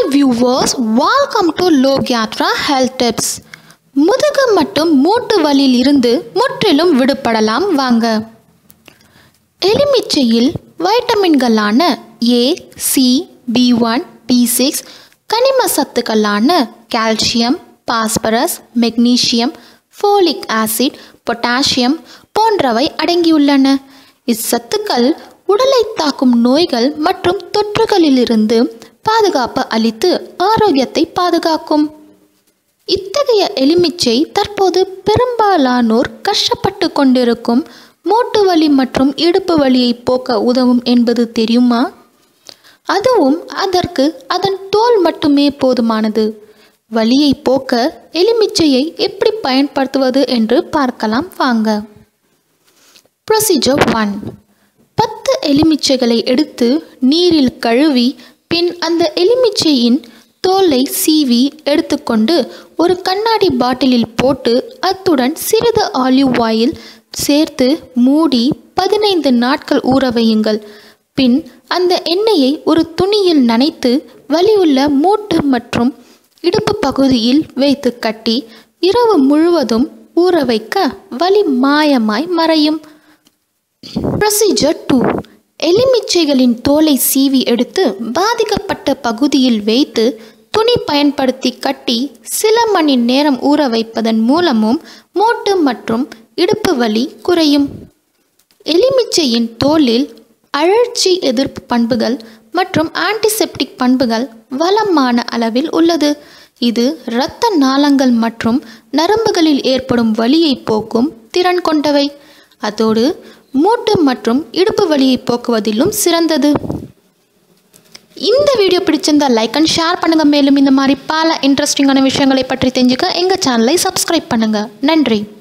viewers welcome to Lokyatra health tips முதுகு மற்றும் மூட்டு வலியில் இருந்து முற்றிலும் விடுபடலாம் வாங்க எலுமிச்சையில் வைட்டமின்களான A C B one B six கனிம சத்துக்களான calcium phosphorus magnesium folic acid potassium போன்றவை அடங்கியுள்ளன இச்சத்துக்கள் உடலை தாக்கும் நோய்கள் மற்றும் தொற்றுகளிலிருந்து பாதுகாப்பு அளித்து ஆரோக்கியத்தை பாதுகாக்கும் இத்தகைய எலுமிச்சை தற்போது பெரும்பாலானோர் கஷ்டப்பட்டு கொண்டிருக்கும் மூட்டு வலி மற்றும் இடுப்பு வலியை போக்க உதவும் என்பது தெரியுமா அதுவும் அதற்கு அதன் தோல் மட்டுமே போதுமானது வலியை போக்க எலுமிச்சையை எப்படி பயன்படுத்துவது என்று பார்க்கலாம் வாங்க ப்ரொசீஜர் ஒன் பத்து எலுமிச்சைகளை எடுத்து நீரில் கழுவி பின் அந்த எலுமிச்சையின் தோலை சீவி எடுத்துக்கொண்டு ஒரு கண்ணாடி பாட்டிலில் போட்டு அத்துடன் சிறிது ஆலிவ் ஆயில் சேர்த்து மூடி பதினைந்து நாட்கள் ஊற வையுங்கள் பின் அந்த எண்ணெயை ஒரு துணியில் நனைத்து வலியுள்ள மூட்டு மற்றும் இடுப்பு பகுதியில் வைத்து கட்டி இரவு முழுவதும் ஊற வைக்க வலி மாயமாய் மறையும் ப்ரொசீஜர் டூ எலுமிச்சைகளின் தோலை சீவி எடுத்து பாதிக்கப்பட்ட பகுதியில் வைத்து துணி பயன்படுத்தி கட்டி சில மணி நேரம் ஊற வைப்பதன் மூலமும் மூட்டு மற்றும் இடுப்பு வலி குறையும் எலுமிச்சையின் தோலில் அழற்சி எதிர்ப்பு பண்புகள் மற்றும் ஆன்டிசெப்டிக் பண்புகள் வளமான அளவில் உள்ளது இது இரத்த நாளங்கள் மற்றும் நரம்புகளில் ஏற்படும் வலியை போக்கும் திறன் கொண்டவை அதோடு மூட்டு மற்றும் இடுப்பு வலியை போக்குவதிலும் சிறந்தது இந்த வீடியோ பிடிச்சிருந்தா லைக் அண்ட் ஷேர் பண்ணுங்கள் மேலும் இந்த மாதிரி பல இன்ட்ரெஸ்டிங்கான விஷயங்களை பற்றி தெரிஞ்சுக்க எங்கள் சேனலை சப்ஸ்கிரைப் பண்ணுங்கள் நன்றி